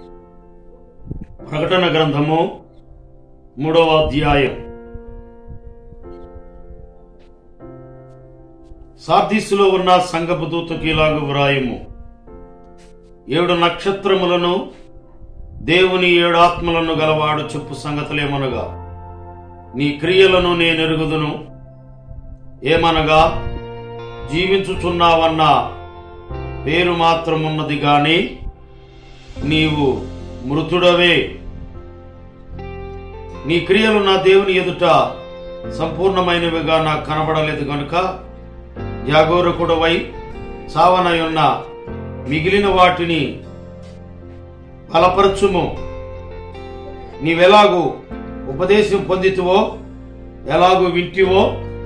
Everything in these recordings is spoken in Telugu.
ప్రకటన గ్రంథము మూడవ అధ్యాయం సార్దీసులో ఉన్న సంగపు దూతకి ఇలాగు వ్రాయము ఏడు నక్షత్రములను దేవుని ఏడు ఆత్మలను గలవాడు చెప్పు సంగతులేమనగా నీ క్రియలను నేనెరుగుదును ఏమనగా జీవించుచున్నావన్న పేరు మాత్రమున్నది గాని నీవు మృతుడవే నీ క్రియలు నా దేవుని ఎదుట సంపూర్ణమైనవిగా నాకు కనబడలేదు గనుక జాగోరకుడవై చావనయున్న మిగిలిన వాటిని బలపరచుము నీవెలాగూ ఉపదేశం పొందితివో ఎలాగూ వింటివో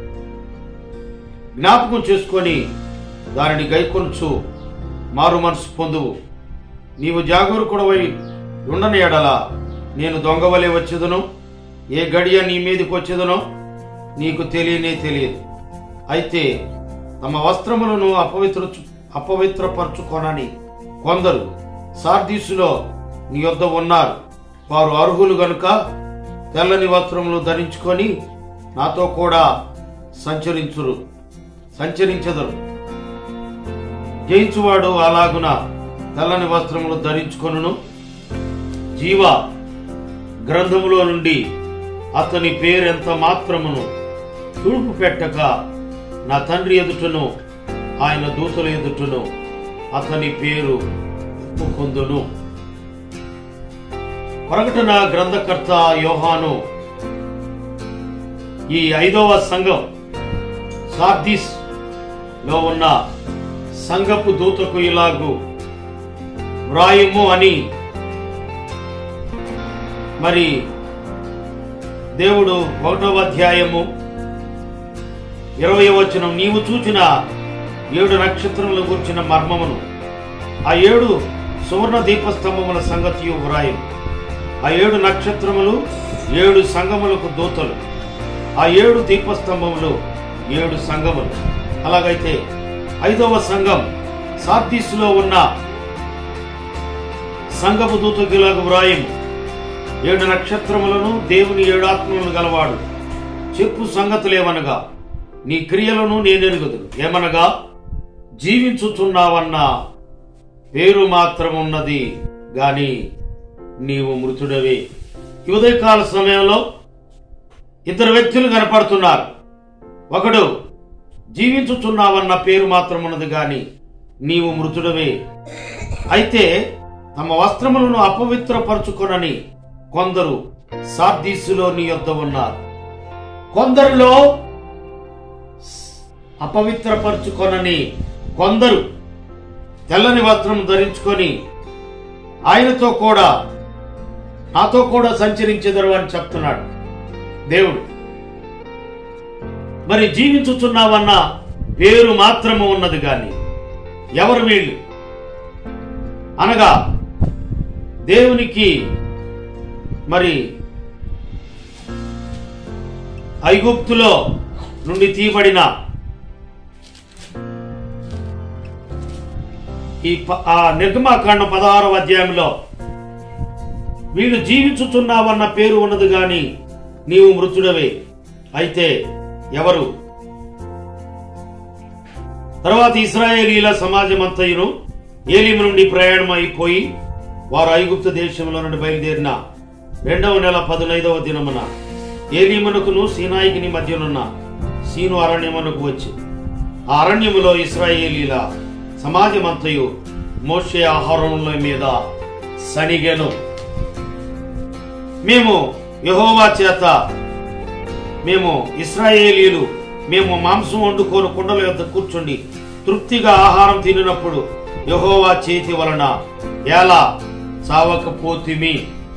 జ్ఞాపకం చేసుకొని దానిని గైకొనుచు మారు మనసు పొందువు నీవు జాగరూకుడవై ఉండని ఎడల నేను దొంగవలే వచ్చేదను ఏ గడియ నీ మీదకి వచ్చేదనో నీకు తెలియనే తెలియదు అయితే తమ వస్త్రములను అపవిత్ర అపవిత్రపరచుకొనని కొందరు సార్దీసులో నీ యొద్ద ఉన్నారు వారు అర్హులు గనుక తెల్లని వస్త్రములు ధరించుకొని నాతో కూడా సంచరించురు సంచరించదరు జయించువాడు అలాగున తెల్లని వస్త్రములు ధరించుకొనును జీవ గ్రంథములో నుండి అతని పేరెంత మాత్రమును తుడుపు పెట్టక నా తండ్రి ఎదుటను ఆయన దూతల ఎదుటను అతని పేరు ఒప్పుకొందును ప్రకటన గ్రంథకర్త యోహాను ఈ ఐదవ సంఘం సార్దిస్ లో ఉన్న సంఘపు దూతకు ఇలాగు వ్రాయము అని మరి దేవుడు ఒకటవ అధ్యాయము ఇరవై వచనం నీవు చూచిన ఏడు నక్షత్రములు కూర్చిన మర్మమును ఆ ఏడు సువర్ణ దీపస్తంభముల సంగతి వ్రాయం ఆ ఏడు నక్షత్రములు ఏడు సంగములకు దూతలు ఆ ఏడు దీపస్తంభములు ఏడు సంగములు అలాగైతే ఐదవ సంఘం సార్దీసులో ఉన్న సంగపు దూతకిలాగు వ్రాయం ఏడు నక్షత్రములను దేవుని ఏడు ఆత్మలను గలవాడు చెప్పు సంగతులేమనగా నీ క్రియలను నేనెరుగుదును ఏమనగా జీవించుచున్నావన్న పేరు మాత్రమున్నది గాని నీవు మృతుడవే ఈ ఉదయకాల సమయంలో ఇద్దరు వ్యక్తులు కనపడుతున్నారు ఒకడు జీవించుచున్నావన్న పేరు మాత్రమున్నది గాని నీవు మృతుడవే అయితే తమ వస్త్రములను అపవిత్రపరచుకొనని కొందరు సార్దీసులో నీ యొద్ద ఉన్నారు కొందరిలో అపవిత్రపరచుకొనని కొందరు తెల్లని వస్త్రం ధరించుకొని ఆయనతో కూడా నాతో కూడా సంచరించెదరు అని చెప్తున్నాడు దేవుడు మరి జీవించుచున్నావన్న పేరు మాత్రము ఉన్నది గాని ఎవరు వీళ్ళు అనగా దేవునికి మరి ఐగుప్తులో నుండి తీయబడిన ఈ ప- ఆ నిర్గమాకాండ పదహారవ అధ్యాయంలో వీళ్ళు జీవించుచున్నావన్న పేరు ఉన్నది గాని నీవు మృతుడవే అయితే ఎవరు తర్వాత ఇస్రాయేలీల సమాజమంతయును ఏలిము నుండి ప్రయాణం అయిపోయి వారు ఐగుప్తు దేశంలో నుండి బయలుదేరిన రెండవ నెల పదునైదవ దినమున ఏలీమునకును సీనాయికిని మధ్యనున్న సీను అరణ్యమునకు వచ్చి ఆ అరణ్యములో ఇస్రాయేలీల సమాజమంతయు మోషే ఆహారముల మీద సనిగెను మేము యెహోవా చేత మేము ఇస్రాయేలీలు మేము మాంసం వండుకోను కుండల యొద్ద కూర్చుండి తృప్తిగా ఆహారం తినినప్పుడు యెహోవా చేతి వలన ఎలా చావకపోతిమి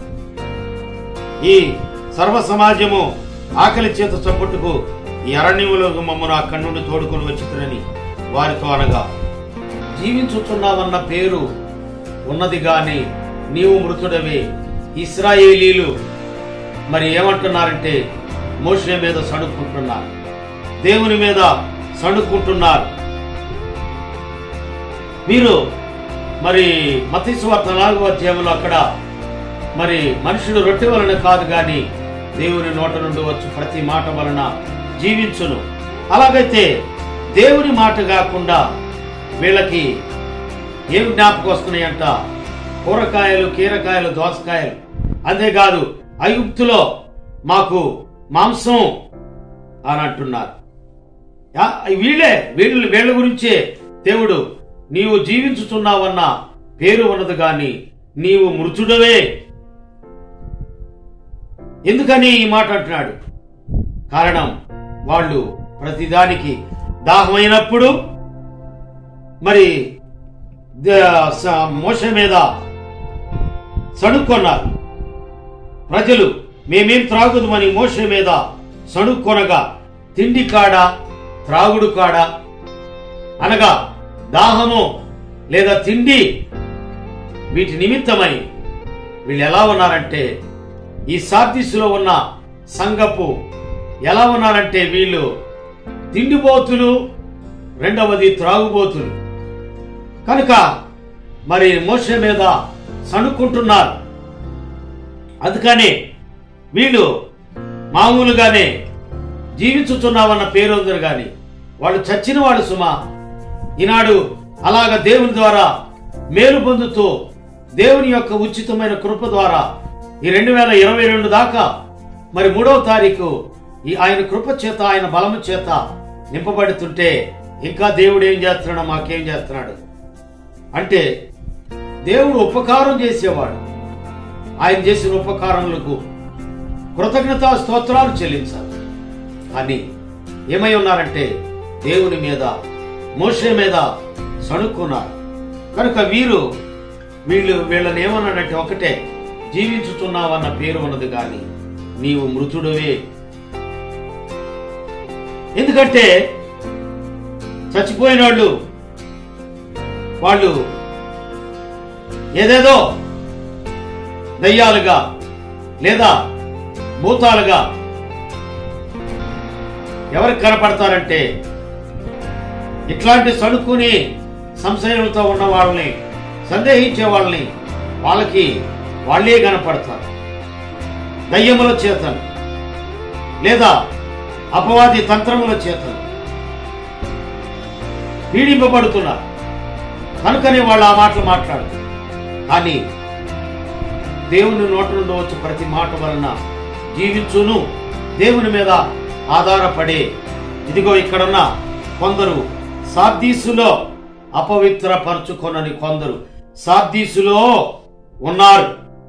ఈ సర్వ సమాజము ఆకలి చేత చప్పుట్టుకు ఈ అరణ్యములకు మమ్మను అక్కడి నుండి తోడుకొని వచ్చిందని వారితో అనగా జీవించుచున్నావన్న పేరు ఉన్నది గాని నీవు మృతుడవే ఇస్రాయేలీలు మరి ఏమంటున్నారంటే మోషే మీద సణుక్కుంటున్నారు దేవుని మీద సణుక్కుంటున్నారు మీరు మరి మతీశ్వార్త నాలుగో అధ్యాయంలో అక్కడ మరి మనుషుడు రొట్టె వలన కాదు గాని దేవుని నోట నుండి వచ్చు ప్రతి మాట వలన జీవించును అలాగైతే దేవుని మాట కాకుండా వీళ్ళకి ఏం జ్ఞాపకం వస్తున్నాయంట కూరగాయలు కీరకాయలు దోసకాయలు అంతేకాదు ఐగుప్తులో మాకు మాంసం అని అంటున్నారు యా, వీళ్ళే వీళ్ళు వీళ్ళ గురించే దేవుడు నీవు జీవించుతున్నావన్న పేరు ఉన్నది గాని నీవు మృతుడవే ఎందుకని ఈ మాట అంటున్నాడు కారణం వాళ్ళు ప్రతిదానికి దాహమైనప్పుడు మరి ద- స- మోష మీద సణుక్కొన్నారు ప్రజలు మేమేం త్రాగుదమని మోష మీద సణుక్కొనగా తిండి కాడ త్రాగుడు కాడ అనగా దాహము లేదా తిండి వీటి నిమిత్తమై వీళ్ళు ఎలా ఉన్నారంటే ఈ సార్దిస్సులో ఉన్న సంగపు ఎలా ఉన్నారంటే వీళ్ళు తిండిపోతులు రెండవది త్రాగుబోతులు కనుక మరి మోసే మీద సణుక్కుంటున్నారు అందుకనే వీళ్ళు మామూలుగానే జీవించుతున్నామన్న పేరు ఉందరు గాని వాళ్ళు చచ్చిన వాడు సుమా ఈనాడు అలాగ దేవుని ద్వారా మేలు పొందుతూ దేవుని యొక్క ఉచితమైన కృప ద్వారా ఈ రెండు వేల ఇరవై రెండు దాకా మరి మూడవ తారీఖు ఈ ఆయన కృప చేత ఆయన బలము చేత నింపబడుతుంటే ఇంకా దేవుడు ఏం చేస్తున్నాడు మాకేం చేస్తున్నాడు అంటే దేవుడు ఉపకారం చేసేవాడు ఆయన చేసిన ఉపకారములకు కృతజ్ఞతా స్తోత్రాలు చెల్లించాలి అని ఏమై ఉన్నారంటే దేవుని మీద మోషే మీద సణుక్కున్నారు కనుక వీరు వీళ్ళు వీళ్ళని ఏమన్నాడంటే ఒకటే జీవించుతున్నావన్న పేరు ఉన్నది కానీ నీవు మృతుడువే ఎందుకంటే చచ్చిపోయిన వాళ్ళు వాళ్ళు ఏదేదో దయ్యాలుగా లేదా భూతాలుగా ఎవరికి కనపడతారంటే ఇట్లాంటి సణుక్కుని సంశయంతో ఉన్న వాళ్ళని సందేహించే వాళ్ళని వాళ్ళకి వాళ్ళే కనపడతారు దయ్యముల చేతను లేదా అపవాది తంత్రముల చేతను పీడింపబడుతున్నారు కనుకనే వాళ్ళు ఆ మాటలు మాట్లాడుతారు కానీ దేవుని నోట నుండి వచ్చే ప్రతి మాట వలన జీవించును దేవుని మీద ఆధారపడే ఇదిగో ఇక్కడున్న కొందరు సాద్దీసులో అపవిత్రపరచుకొనని కొందరు సాద్దీసులో ఉన్నారు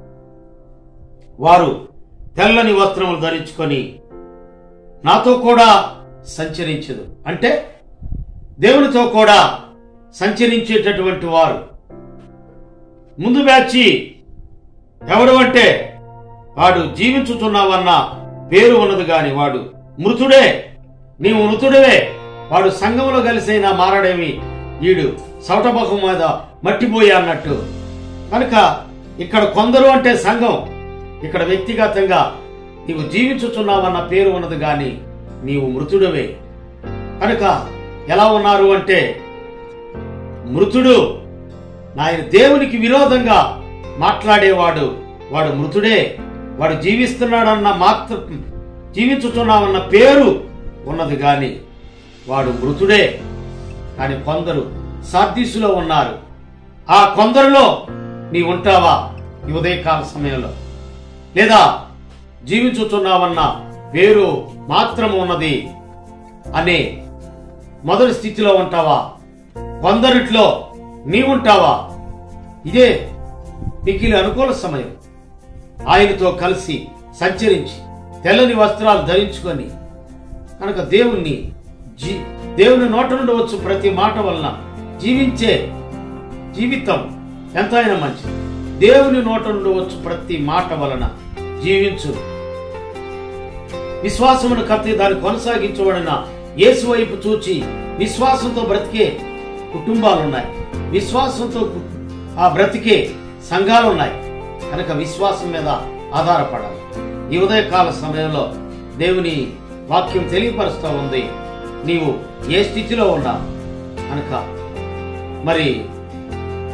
వారు తెల్లని వస్త్రములు ధరించుకొని నాతో కూడా సంచరించదు అంటే దేవునితో కూడా సంచరించేటటువంటి వారు ముందు బ్యాచి ఎవడు అంటే వాడు జీవించుతున్నావన్న పేరు ఉన్నది గాని వాడు మృతుడే నీవు మృతుడవే వాడు సంఘంలో కలిసైనా మారడేమి ఈడు సౌటముఖం మీద మట్టిపోయి అన్నట్టు కనుక ఇక్కడ కొందరు అంటే సంఘం ఇక్కడ వ్యక్తిగతంగా నీవు జీవించుచున్నావన్న పేరు ఉన్నది గాని నీవు మృతుడవే కనుక ఎలా ఉన్నారు అంటే మృతుడు నాయన దేవునికి విరోధంగా మాట్లాడేవాడు వాడు మృతుడే వాడు జీవిస్తున్నాడన్న మాత్ర జీవించుతున్నామన్న పేరు ఉన్నది గాని వాడు మృతుడే కానీ కొందరు సార్దీసులో ఉన్నారు ఆ కొందరిలో నీ ఉంటావా ఈ ఉదయకాల సమయంలో లేదా జీవించుతున్నావన్న పేరు మాత్రం ఉన్నది అనే మొదటి స్థితిలో ఉంటావా కొందరిట్లో నీవుంటావా ఇదే మిగిలి అనుకూల సమయం ఆయనతో కలిసి సంచరించి తెల్లని వస్త్రాలు ధరించుకొని కనుక దేవుణ్ణి జీ దేవుని నోట నుండి వచ్చు ప్రతి మాట వలన జీవించే జీవితం ఎంతైనా మంచిది దేవుని నోట నుండి వచ్చు ప్రతి మాట వలన జీవించు విశ్వాసమును కత్తి దాన్ని కొనసాగించబడిన యేసు వైపు చూచి విశ్వాసంతో బ్రతికే కుటుంబాలు ఉన్నాయి విశ్వాసంతో కు- ఆ బ్రతికే సంఘాలు ఉన్నాయి కనుక విశ్వాసం మీద ఆధారపడాలి ఈ ఉదయకాల సమయంలో దేవుని వాక్యం తెలియపరుస్తూ ఉంది నీవు ఏ స్థితిలో ఉన్నావు కనుక మరి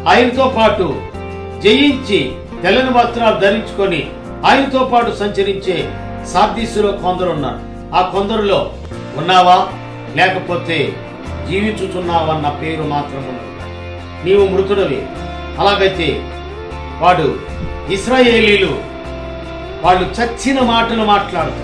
ఆయనతో పాటు జయించి తెల్లని వస్త్రాలు ధరించుకొని ఆయనతో పాటు సంచరించే సార్దీసులో కొందరు ఉన్నారు ఆ కొందరులో ఉన్నావా లేకపోతే జీవించుచున్నావన్న పేరు మాత్రం ఉన్నది నీవు మృతుడవి అలాగైతే వాడు ఇస్రాయేలీలు వాళ్ళు చచ్చిన మాటలు మాట్లాడుతున్నారు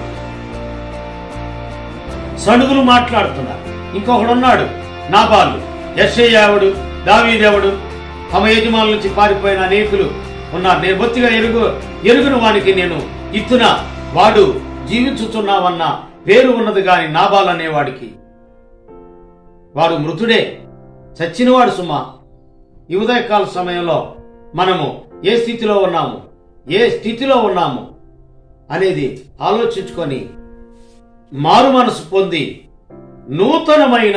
సణుగులు మాట్లాడుతున్నారు ఇంకొకడు ఉన్నాడు నాబాలు యశయ్యావుడు దావీదేవుడు తమ యజమానుల నుంచి పారిపోయిన అనేకులు ఉన్నారు నేను బొత్తిగా ఎరుగు ఎరుగును వానికి నేను ఇత్తున వాడు జీవించుతున్నావన్న పేరు ఉన్నది గాని నాబాల్ అనేవాడికి వాడు మృతుడే చచ్చినవాడు సుమా ఈ ఉదయకాల సమయంలో మనము ఏ స్థితిలో ఉన్నాము ఏ స్థితిలో ఉన్నాము అనేది ఆలోచించుకొని మారు మనసు పొంది నూతనమైన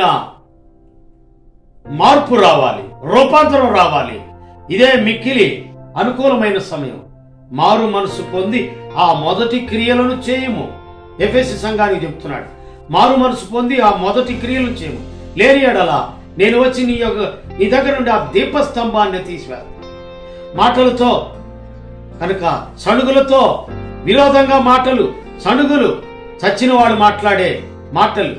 మార్పు రావాలి రూపాంతరం రావాలి ఇదే మిక్కిలి అనుకూలమైన సమయం మారు మనసు పొంది ఆ మొదటి క్రియలను చేయము ఎఫ్ఎస్సి సంఘానికి చెప్తున్నాడు మారు మనసు పొంది ఆ మొదటి క్రియలు చేయము లేని ఎడల నేను వచ్చి నీ యొక్క నీ దగ్గర నుండి ఆ దీపస్తంభాన్ని తీసివేస్తాను మాటలతో కనుక సణుగులతో విరోధంగా మాటలు సణుగులు చచ్చిన వాడు మాట్లాడే మాటలు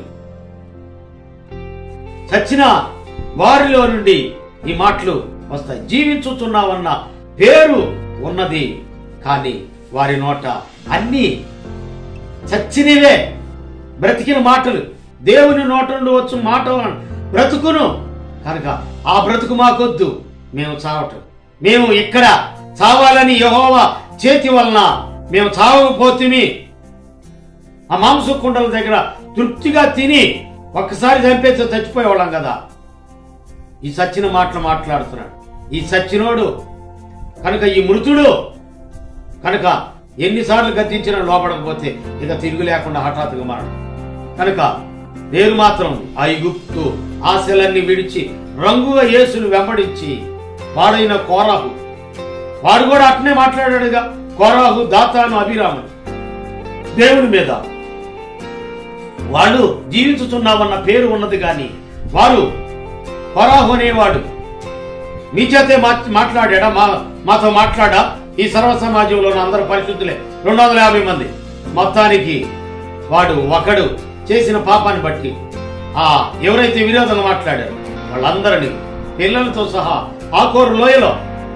చచ్చిన వారిలో నుండి ఈ మాటలు వస్తాయి జీవించుతున్నావన్న పేరు ఉన్నది కానీ వారి నోట అన్ని చచ్చినవే బ్రతికిన మాటలు దేవుని నోట నుండి వచ్చు మాట బ్రతుకును కనుక ఆ బ్రతుకు మాకొద్దు మేము చావటం మేము ఇక్కడ చావాలని యహోవా చేతి వలన మేము చావకపోతుమి ఆ మాంస కుండల దగ్గర తృప్తిగా తిని ఒక్కసారి చంపేస్తే చచ్చిపోయేవాళ్ళం కదా ఈ సచ్చిన మాటలు మాట్లాడుతున్నాడు ఈ సచ్చినోడు కనుక ఈ మృతుడు కనుక ఎన్నిసార్లు గద్దించినా లోపడకపోతే ఇక తిరుగు లేకుండా హఠాత్తుగా మరణం కనుక నేను మాత్రం ఆ ఐగుప్తు ఆశలన్నీ విడిచి రంగుగా యేసును వెంబడించి వాడైన కోరాహు వాడు కూడా అట్నే మాట్లాడాడుగా కోరాహు దాతాను అభిరాముడు దేవుని మీద వాళ్ళు జీవించుతున్నామన్న పేరు ఉన్నది గాని వారు కోరాహు అనేవాడు మీ చేతే మా- మాట్లాడా మా మాతో మాట్లాడా ఈ సర్వ సమాజంలో ఉన్న అందరు పరిశుద్ధులే రెండు వందల యాభై మంది మొత్తానికి వాడు ఒకడు చేసిన పాపాన్ని బట్టి ఆ ఎవరైతే విరోధంగా మాట్లాడారో వాళ్ళందరినీ పిల్లలతో సహా ఆకోరు లోయలో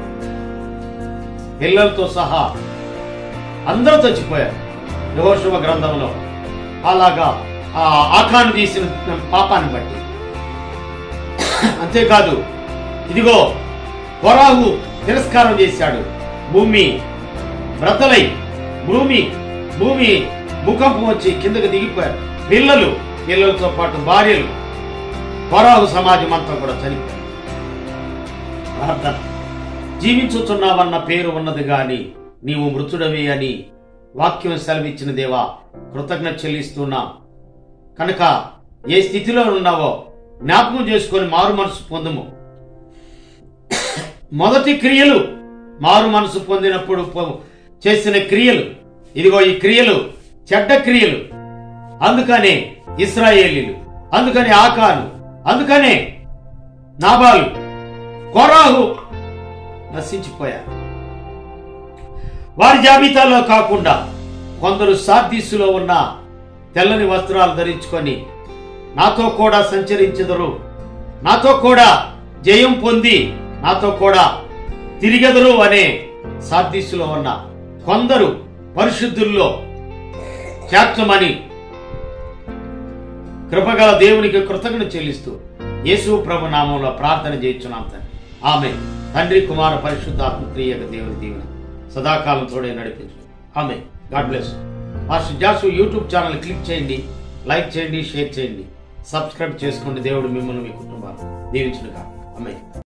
పిల్లలతో సహా అందరూ చచ్చిపోయారు యహోశువ గ్రంథంలో అలాగా ఆ ఆకాను తీసిన పాపాన్ని బట్టి అంతేకాదు ఇదిగో కొరాహు తిరస్కారం చేశాడు భూమి బ్రతలై భూమి భూమి భూకంపం వచ్చి కిందకి దిగిపోయారు పిల్లలు పిల్లలతో పాటు భార్యలు కొరాహు సమాజం అంతా కూడా చనిపోయారు ప్రార్థన జీవించుచున్నావన్న పేరు ఉన్నది గాని నీవు మృతుడవే అని వాక్యం సెలవిచ్చిన దేవా కృతజ్ఞత చెల్లిస్తున్నా కనుక ఏ స్థితిలో ఉన్నావో జ్ఞాపకం చేసుకొని మారు మనసు పొందుము మొదటి క్రియలు మారు మనసు పొందినప్పుడు పొ- చేసిన క్రియలు ఇదిగో ఈ క్రియలు చెడ్డ క్రియలు అందుకనే ఇస్రాయేలీలు అందుకనే ఆకాను అందుకనే నాబాలు కొరాహు నశించిపోయారు వారి జాబితాలో కాకుండా కొందరు సార్దీసులో ఉన్న తెల్లని వస్త్రాలు ధరించుకొని నాతో కూడా సంచరించెదరు నాతో కూడా జయం పొంది నాతో కూడా తిరిగెదరు అనే సార్దీసులో ఉన్న కొందరు పరిశుద్ధుల్లో చేర్చమని కృపగల దేవునికి కృతజ్ఞత చెల్లిస్తూ యేసు ప్రభు నామంలో ప్రార్థన చేయించున్నాం తండ్రి ఆమె తండ్రి కుమార పరిశుద్ధాత్మ క్రియక దేవుని దీవెన సదాకాలం తోడే నడిపించు ఆమె God bless master Jasu YouTube channel click చేయండి లైక్ చేయండి షేర్ చేయండి సబ్స్క్రైబ్ చేసుకోండి దేవుడు మిమ్మల్ని మీ కుటుంబాన్ని దీవించునుగా ఆమె